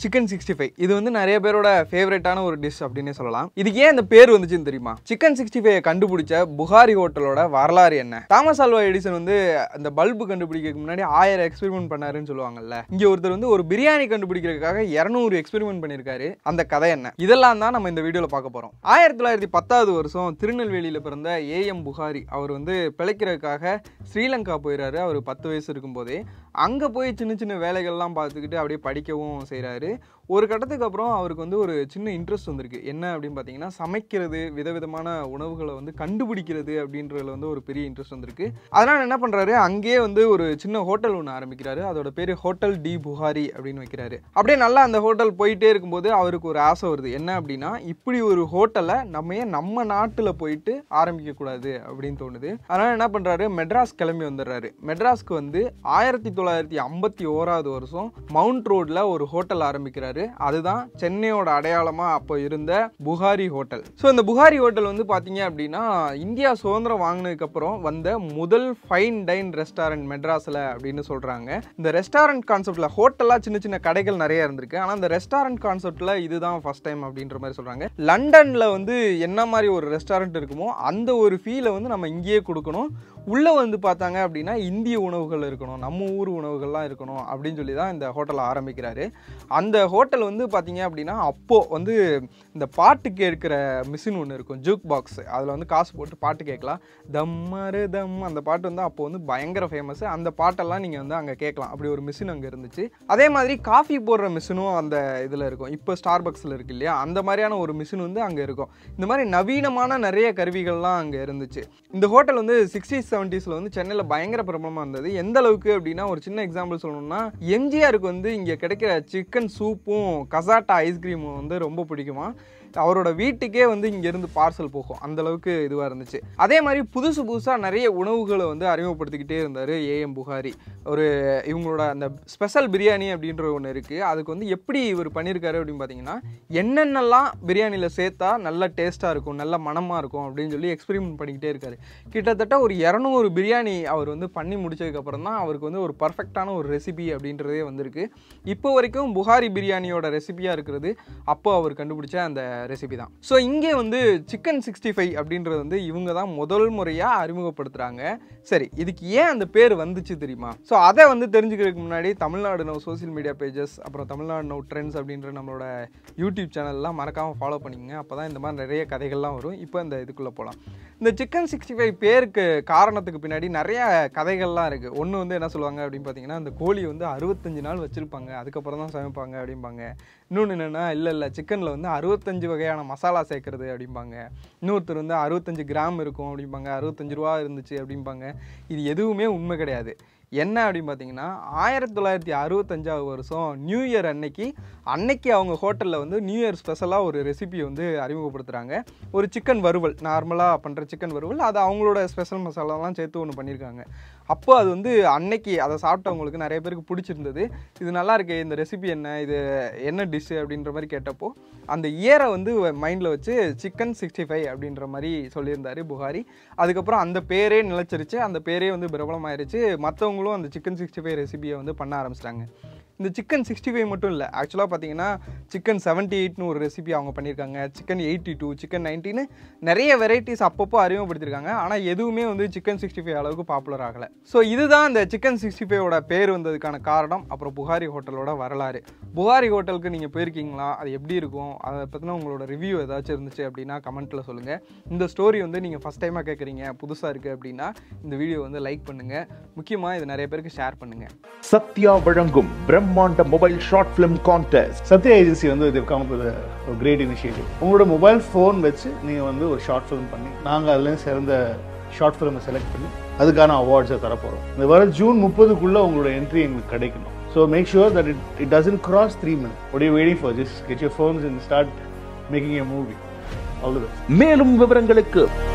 chicken sixty five இது வந்து நிறைய பேரோட ஃபேவரட்டான ஒரு டிஷ் அப்படின்னே சொல்லலாம் இதுக்கு ஏன் இந்த பேர் வந்துச்சுன்னு தெரியுமா சிக்கன் சிக்ஸ்டி ஃபைவ் கண்டுபிடிச்ச புகாரி ஹோட்டலோட வரலாறு என்ன தாமஸ் ஆல்வா எடிசன் வந்து அந்த பல்பு கண்டுபிடிக்கிறதுக்கு முன்னாடி ஆயிரம் எக்ஸ்பெரிமெண்ட் பண்ணாருன்னு சொல்லுவாங்கல்ல இங்க ஒருத்தர் வந்து ஒரு பிரியாணி கண்டுபிடிக்கிறதுக்காக இரநூறு எக்ஸ்பெரிமெண்ட் பண்ணியிருக்காரு அந்த கதை என்ன இதெல்லாம் தான் நம்ம இந்த வீடியோவில் பார்க்க போறோம் ஆயிரத்தி தொள்ளாயிரத்தி பத்தாவது வருஷம் திருநெல்வேலியில் பிறந்த ஏஎம் புகாரி அவர் வந்து பிழைக்கிறதுக்காக ஸ்ரீலங்கா போயிறாரு அவர் பத்து வயசு இருக்கும்போதே அங்கே போய் சின்ன சின்ன வேலைகள்லாம் பார்த்துக்கிட்டு அப்படியே படிக்கவும் செய்கிறாரு ஒரு கட்டத்துக்கு அப்புறம் அவருக்கு வந்து ஒரு சின்ன இன்ட்ரெஸ்ட் வந்திருக்கு என்ன அப்படின்னு பார்த்தீங்கன்னா சமைக்கிறது விதவிதமான உணவுகளை வந்து கண்டுபிடிக்கிறது அப்படின்றதுல வந்து ஒரு பெரிய இன்ட்ரெஸ்ட் வந்திருக்கு அதனால் என்ன பண்ணுறாரு அங்கேயே வந்து ஒரு சின்ன ஹோட்டல் ஒன்று ஆரம்பிக்கிறாரு அதோட பேர் ஹோட்டல் டி புகாரி அப்படின்னு வைக்கிறாரு அப்படியே நல்லா அந்த ஹோட்டல் போயிட்டே இருக்கும்போது அவருக்கு ஒரு ஆசை வருது என்ன அப்படின்னா இப்படி ஒரு ஹோட்டலை நம்ம ஏன் நம்ம நாட்டில் போயிட்டு ஆரம்பிக்க கூடாது அப்படின்னு தோணுது அதனால் என்ன பண்ணுறாரு மெட்ராஸ் கிளம்பி வந்துடுறாரு மெட்ராஸ்க்கு வந்து ஆயிரத்தி தொள்ளாயிரத்தி ஐம்பத்தி ஓராவது வருஷம் மவுண்ட் ரோட்ல ஒரு ஹோட்டல் ஆரம்பிக்கிறாரு அதுதான் சென்னையோட அடையாளமா அப்போ இருந்த புகாரி ஹோட்டல் ஸோ இந்த புகாரி ஹோட்டல் வந்து பாத்தீங்க அப்படின்னா இந்தியா சுதந்திரம் வாங்கினதுக்கு அப்புறம் வந்த முதல் ஃபைன் டைன் ரெஸ்டாரண்ட் மெட்ராஸ்ல அப்படின்னு சொல்றாங்க இந்த ரெஸ்டாரண்ட் கான்செப்ட்ல ஹோட்டலா சின்ன சின்ன கடைகள் நிறைய இருந்திருக்கு ஆனா இந்த ரெஸ்டாரண்ட் கான்செப்ட்ல இதுதான் ஃபர்ஸ்ட் டைம் அப்படின்ற மாதிரி சொல்றாங்க லண்டன்ல வந்து என்ன மாதிரி ஒரு ரெஸ்டாரண்ட் இருக்குமோ அந்த ஒரு ஃபீலை வந்து நம்ம இங்கேயே கொடுக்கணும் உள்ளே வந்து பார்த்தாங்க அப்படின்னா இந்திய உணவுகள் இருக்கணும் நம்ம ஊர் உணவுகள்லாம் இருக்கணும் அப்படின்னு சொல்லி தான் இந்த ஹோட்டலை ஆரம்பிக்கிறாரு அந்த ஹோட்டல் வந்து பார்த்தீங்க அப்படின்னா அப்போது வந்து இந்த பாட்டு கேட்குற மிஷின் ஒன்று இருக்கும் ஜூக் பாக்ஸ் அதில் வந்து காசு போட்டு பாட்டு கேட்கலாம் தம்மரு தம் அந்த பாட்டு வந்து அப்போ வந்து பயங்கர ஃபேமஸ் அந்த பாட்டெல்லாம் நீங்கள் வந்து அங்கே கேட்கலாம் அப்படி ஒரு மிஷின் அங்கே இருந்துச்சு அதே மாதிரி காஃபி போடுற மிஷினும் அந்த இதில் இருக்கும் இப்போ ஸ்டார் பக்ஸில் இருக்கு இல்லையா அந்த மாதிரியான ஒரு மிஷின் வந்து அங்கே இருக்கும் இந்த மாதிரி நவீனமான நிறைய கருவிகள்லாம் அங்கே இருந்துச்சு இந்த ஹோட்டல் வந்து சிக்ஸ்டீஸ் செவன்ட்டீஸில் வந்து சென்னையில் பயங்கர பிரபலமாக இருந்தது எந்த அளவுக்கு அப்படின்னா ஒரு சின்ன எக்ஸாம்பிள் சொல்லணும்னா எம்ஜிஆருக்கு வந்து இங்கே கிடைக்கிற சிக்கன் சூப்பும் கசாட்டா ஐஸ்கிரீமும் வந்து ரொம்ப பிடிக்குமா அவரோட வீட்டுக்கே வந்து இங்கேருந்து பார்சல் போகும் அந்த அளவுக்கு இதுவாக இருந்துச்சு அதே மாதிரி புதுசு புதுசாக நிறைய உணவுகளை வந்து அறிமுகப்படுத்திக்கிட்டே இருந்தார் ஏஎம் புகாரி ஒரு இவங்களோட அந்த ஸ்பெஷல் பிரியாணி அப்படின்ற ஒன்று இருக்குது அதுக்கு வந்து எப்படி இவர் பண்ணியிருக்காரு அப்படின்னு பார்த்தீங்கன்னா என்னென்னலாம் பிரியாணியில் சேர்த்தா நல்ல டேஸ்ட்டாக இருக்கும் நல்ல மனமாக இருக்கும் அப்படின்னு சொல்லி எக்ஸ்பெரிமெண்ட் பண்ணிக்கிட்டே இருக்காரு கிட்டத்தட்ட ஒரு இரநூறு பிரியாணி அவர் வந்து பண்ணி முடிச்சதுக்கப்புறம் தான் அவருக்கு வந்து ஒரு பர்ஃபெக்டான ஒரு ரெசிபி அப்படின்றதே வந்திருக்கு இப்போ வரைக்கும் புகாரி பிரியாணியோட ரெசிபியாக இருக்கிறது அப்போ அவர் கண்டுபிடிச்ச அந்த ரெசிபி தான் ஸோ இங்கே வந்து சிக்கன் சிக்ஸ்டி ஃபைவ் அப்படின்றது வந்து இவங்க தான் முதல் முறையாக அறிமுகப்படுத்துகிறாங்க சரி இதுக்கு ஏன் அந்த பேர் வந்துச்சு தெரியுமா ஸோ அதை வந்து தெரிஞ்சுக்கிறதுக்கு முன்னாடி Tamil Nadu no social media pages அப்புறம் தமிழ்நாடு நோ ட்ரெண்ட்ஸ் அப்படின்ற நம்மளோட யூடியூப் சேனல்லாம் மறக்காமல் ஃபாலோ பண்ணிக்கங்க அப்போ தான் இந்த மாதிரி நிறைய கதைகள்லாம் வரும் இப்போ இந்த இதுக்குள்ளே போகலாம் இந்த சிக்கன் சிக்ஸ்டி ஃபைவ் பேருக்கு காரணத்துக்கு பின்னாடி நிறைய கதைகள்லாம் இருக்குது ஒன்று வந்து என்ன சொல்லுவாங்க அப்படின்னு பார்த்தீங்கன்னா இந்த கோழி வந்து அறுபத்தஞ்சு நாள் வச்சுருப்பாங்க அதுக்கப்புறம் தான் சமைப்பாங்க அப்படிம்பாங்க இன்னொன்று என்னென்னா இல்லை இல்லை சிக்கனில் வந்து அறுபத்தஞ்சு வகையான மசாலா சேர்க்குறது அப்படிம்பாங்க இன்னொருத்தர் வந்து அறுபத்தஞ்சு கிராம் இருக்கும் அப்படிம்பாங்க அறுபத்தஞ்சு ரூபா இருந்துச்சு அப்படிம்பாங்க இது எதுவுமே உண்மை கிடையாது என்ன அப்படின்னு பார்த்தீங்கன்னா ஆயிரத்தி தொள்ளாயிரத்தி அறுபத்தஞ்சாவது வருஷம் நியூ இயர் அன்னைக்கு அன்னைக்கு அவங்க ஹோட்டலில் வந்து நியூ இயர் ஸ்பெஷலாக ஒரு ரெசிபியை வந்து அறிமுகப்படுத்துகிறாங்க ஒரு சிக்கன் வறுவல் நார்மலாக பண்ணுற சிக்கன் வறுவல் அது அவங்களோட ஸ்பெஷல் மசாலாலாம் சேர்த்து ஒன்று பண்ணியிருக்காங்க அப்போ அது வந்து அன்னைக்கு அதை சாப்பிட்டவங்களுக்கு நிறைய பேருக்கு பிடிச்சிருந்தது இது நல்லா இருக்கு இந்த ரெசிபி என்ன இது என்ன டிஷ்ஷு அப்படின்ற மாதிரி கேட்டப்போ அந்த இயரை வந்து மைண்டில் வச்சு சிக்கன் சிக்ஸ்டி ஃபைவ் அப்படின்ற மாதிரி சொல்லியிருந்தாரு புகாரி அதுக்கப்புறம் அந்த பேரே நிலச்சிருச்சு அந்த பேரே வந்து பிரபலமாயிருச்சு மற்றவங்களும் அந்த சிக்கன் சிக்ஸ்டி ஃபைவ் ரெசிபியை வந்து பண்ண ஆரம்பிச்சிட்டாங்க இந்த சிக்கன் சிக்ஸ்டி ஃபைவ் மட்டும் இல்லை ஆக்சுவலாக பார்த்தீங்கன்னா சிக்கன் செவன்ட்டி எயிட்னு ஒரு ரெசிபி அவங்க பண்ணியிருக்காங்க சிக்கன் எயிட்டி டூ சிக்கன் நைன்ட்டின்னு நிறைய வெரைட்டிஸ் அப்பப்போ அறிமுகப்படுத்தியிருக்காங்க ஆனால் எதுவுமே வந்து சிக்கன் சிக்ஸ்டி ஃபைவ் அளவுக்கு பாப்புலர் ஆகலை ஸோ இதுதான் இந்த சிக்கன் சிக்ஸ்டி ஃபைவோட பேர் வந்ததுக்கான காரணம் அப்புறம் புகாரி ஹோட்டலோட வரலாறு புகாரி ஹோட்டலுக்கு நீங்கள் போயிருக்கீங்களா அது எப்படி இருக்கும் அதை பற்றின உங்களோட ரிவ்யூ ஏதாச்சும் இருந்துச்சு அப்படின்னா கமெண்ட்டில் சொல்லுங்கள் இந்த ஸ்டோரி வந்து நீங்கள் ஃபஸ்ட் டைமாக கேட்குறீங்க புதுசாக இருக்குது அப்படின்னா இந்த வீடியோ வந்து லைக் பண்ணுங்கள் முக்கியமாக இது நிறைய பேருக்கு ஷேர் பண்ணுங்கள் சத்யா வழங்கும் பிரம்மாண்ட mobile short film contest Sathya agency வந்து இது கம் ஒரு கிரேட் இனிஷியேட்டிவ் உங்களோட மொபைல் ஃபோன் வச்சு நீங்கள் வந்து ஒரு ஷார்ட் ஃபிலிம் பண்ணி நாங்கள் அதுலேருந்து சிறந்த ஷார்ட் ஃபிலிமை செலக்ட் பண்ணி அதுக்கான அவார்ட்ஸை தரப்போகிறோம் இந்த வர ஜூன் முப்பதுக்குள்ளே உங்களோட என்ட்ரி எங்களுக்கு கிடைக்கணும் so make sure that it it doesn't cross three minute what you waiting for just get your phones and start making a movie all the best மேலும் விவரங்களுக்கு